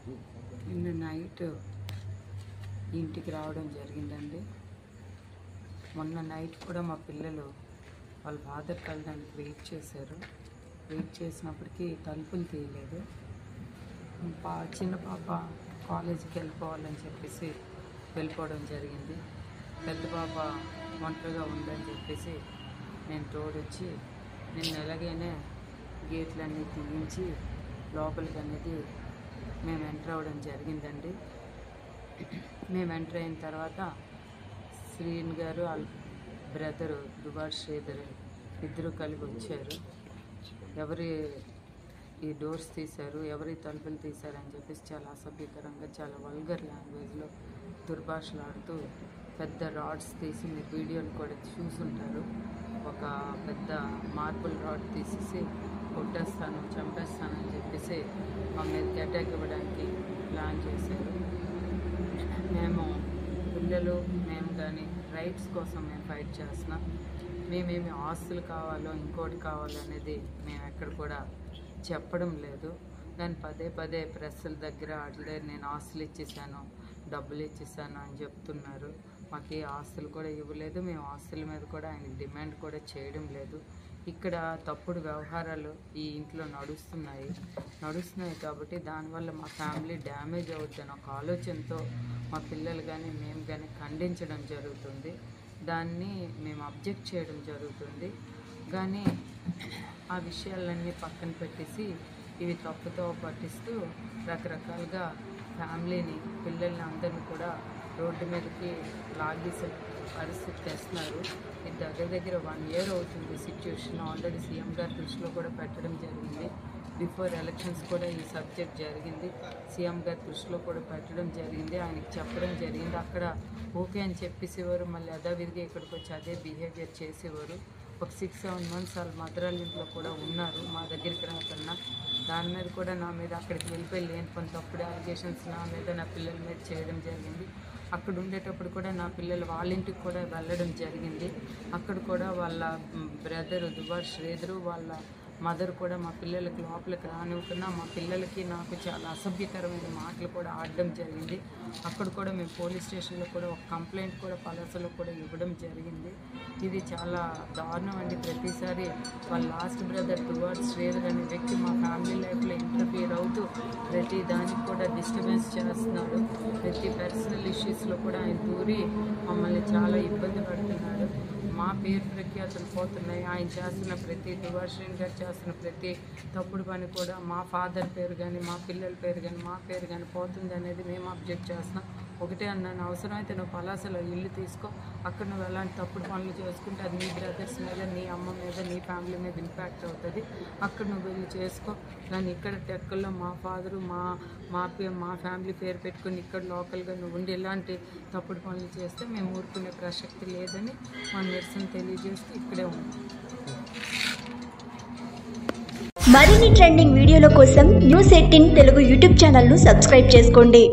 నిన్న నైట్ ఇంటికి రావడం జరిగిందండి మొన్న నైట్ కూడా మా పిల్లలు వాళ్ళ ఫాదర్ కలడానికి వెయిట్ చేశారు వెయిట్ చేసినప్పటికీ తలుపులు తీయలేదు పా చిన్న పాప కాలేజీకి వెళ్ళిపోవాలని చెప్పేసి వెళ్ళిపోవడం జరిగింది పెద్ద పాప ఒంటరిగా ఉందని చెప్పేసి నేను తోడొచ్చి నిన్న ఎలాగైనా గేట్లన్నీ తీయించి లోపలికి అనేది మేము ఎంటర్ అవ్వడం జరిగిందండి మేము ఎంటర్ అయిన తర్వాత శ్రీన్ గారు వాళ్ళ బ్రదరు దుబార్ శ్రీధర్ ఇద్దరు కలిపి వచ్చారు ఎవరి ఈ డోర్స్ తీశారు ఎవరి తలుపులు తీశారని చెప్పేసి చాలా అసభ్యకరంగా చాలా వల్గర్ లాంగ్వేజ్లో దుర్భాషలాడుతూ పెద్ద రాడ్స్ తీసి మీరు వీడియోలు కూడా చూసుంటారు ఒక పెద్ద మార్బుల్ రాడ్ తీసేసి కొట్టేస్తాను చంపేస్తానని చెప్పేసి మా మీదకి అటాక్ ఇవ్వడానికి ప్లాన్ చేశారు మేము పిల్లలు మేము కానీ రైట్స్ కోసం మేము ఫైట్ చేస్తున్నాం మేమేమి ఆస్తులు కావాలో ఇంకోటి కావాలో అనేది మేము ఎక్కడ కూడా చెప్పడం లేదు నేను పదే పదే ప్రెస్సుల దగ్గర అట్లే నేను ఆస్తులు ఇచ్చేసాను డబ్బులు ఇచ్చేసాను అని చెప్తున్నారు మాకు ఏ ఆస్తులు కూడా ఇవ్వలేదు మేము ఆస్తుల మీద కూడా ఆయనకి డిమాండ్ కూడా చేయడం లేదు ఇక్కడ తప్పుడు వ్యవహారాలు ఈ ఇంట్లో నడుస్తున్నాయి నడుస్తున్నాయి కాబట్టి దానివల్ల మా ఫ్యామిలీ డ్యామేజ్ అవుతుందని ఒక ఆలోచనతో మా పిల్లలు కానీ మేము కానీ ఖండించడం జరుగుతుంది దాన్ని మేము అబ్జెక్ట్ చేయడం జరుగుతుంది కానీ ఆ విషయాలన్నీ పక్కన పెట్టేసి ఇవి తప్పుతో పట్టిస్తూ రకరకాలుగా ఫ్యామిలీని పిల్లల్ని అందరిని కూడా రోడ్డు మీదకి లాగేసే పరిస్థితి తెస్తున్నారు ఇది దగ్గర దగ్గర వన్ ఇయర్ అవుతుంది సిచ్యువేషన్ ఆల్రెడీ సీఎం గారి దృష్టిలో కూడా పెట్టడం జరిగింది బిఫోర్ ఎలక్షన్స్ కూడా ఈ సబ్జెక్ట్ జరిగింది సీఎం గారి దృష్టిలో కూడా పెట్టడం జరిగింది ఆయనకి చెప్పడం జరిగింది అక్కడ ఓకే అని చెప్పేసేవారు మళ్ళీ యథావిధిగా ఇక్కడికి వచ్చి అదే బిహేవియర్ చేసేవారు ఒక సిక్స్ సెవెన్ మంత్స్ వాళ్ళ మదరాల ఇంట్లో కూడా ఉన్నారు మా దగ్గరికి రాకన్నా దాని మీద కూడా నా మీద అక్కడికి వెళ్ళిపోయి లేని కొన్ని తప్పుడు అలిగేషన్స్ నా మీద నా పిల్లల మీద చేయడం జరిగింది అక్కడ ఉండేటప్పుడు కూడా నా పిల్లలు వాళ్ళ ఇంటికి కూడా వెళ్ళడం జరిగింది అక్కడ కూడా వాళ్ళ బ్రదరు దుబార్ శ్రీధరు వాళ్ళ మదర్ కూడా మా పిల్లలకి లోపలికి రానివ్వకుండా మా పిల్లలకి నాకు చాలా అసభ్యకరమైన మాటలు కూడా ఆడడం జరిగింది అక్కడ కూడా మేము పోలీస్ స్టేషన్లో కూడా ఒక కంప్లైంట్ కూడా పలాసలో కూడా ఇవ్వడం జరిగింది ఇది చాలా దారుణం అండి ప్రతిసారి వాళ్ళ లాస్ట్ బ్రదర్ దువార్ శ్రీధర్ అనే వ్యక్తి మా ఫ్యామిలీ లైఫ్లో ఇంటర్ఫియర్ అవుతూ ప్రతి దానికి కూడా డిస్టర్బెన్స్ చేస్తున్నాడు ప్రతి పర్సనల్ ఇష్యూస్లో కూడా ఆయన దూరి మమ్మల్ని చాలా ఇబ్బంది పడుతున్నాడు మా పేరు ప్రఖ్యాతులు పోతున్నాయి ఆయన చేస్తున్న ప్రతి దువాశ్రీన్ గారు చేస్తున్న ప్రతి తప్పుడు పని కూడా మా ఫాదర్ పేరు కానీ మా పిల్లల పేరు కానీ మా పేరు కానీ పోతుంది అనేది మేము అబ్జెక్ట్ చేస్తున్నాం ఒకటే అన్నాను అవసరమైతే నువ్వు పలాసలో ఇల్లు తీసుకో అక్కడ నువ్వు ఎలాంటి తప్పుడు పనులు చేసుకుంటే అది నీ బ్రదర్స్ మీద నీ అమ్మ మీద నీ ఫ్యామిలీ మీద ఇంపాక్ట్ అవుతుంది అక్కడ నువ్వు వెళ్ళి చేసుకో కానీ ఇక్కడ టెక్కల్లో మా ఫాదరు మా మా పే మా ఫ్యామిలీ పేరు పెట్టుకుని ఇక్కడ లోకల్గా నువ్వు ఉండి ఇలాంటి తప్పుడు పనులు చేస్తే మేము ఊరుకునే ప్రసక్తి లేదని మా నిరసన తెలియజేస్తూ ఇక్కడే ఉన్నాం మరిన్ని ట్రెండింగ్ వీడియోల కోసం న్యూస్ ఎయిటీన్ తెలుగు యూట్యూబ్ ఛానల్ను సబ్స్క్రైబ్ చేసుకోండి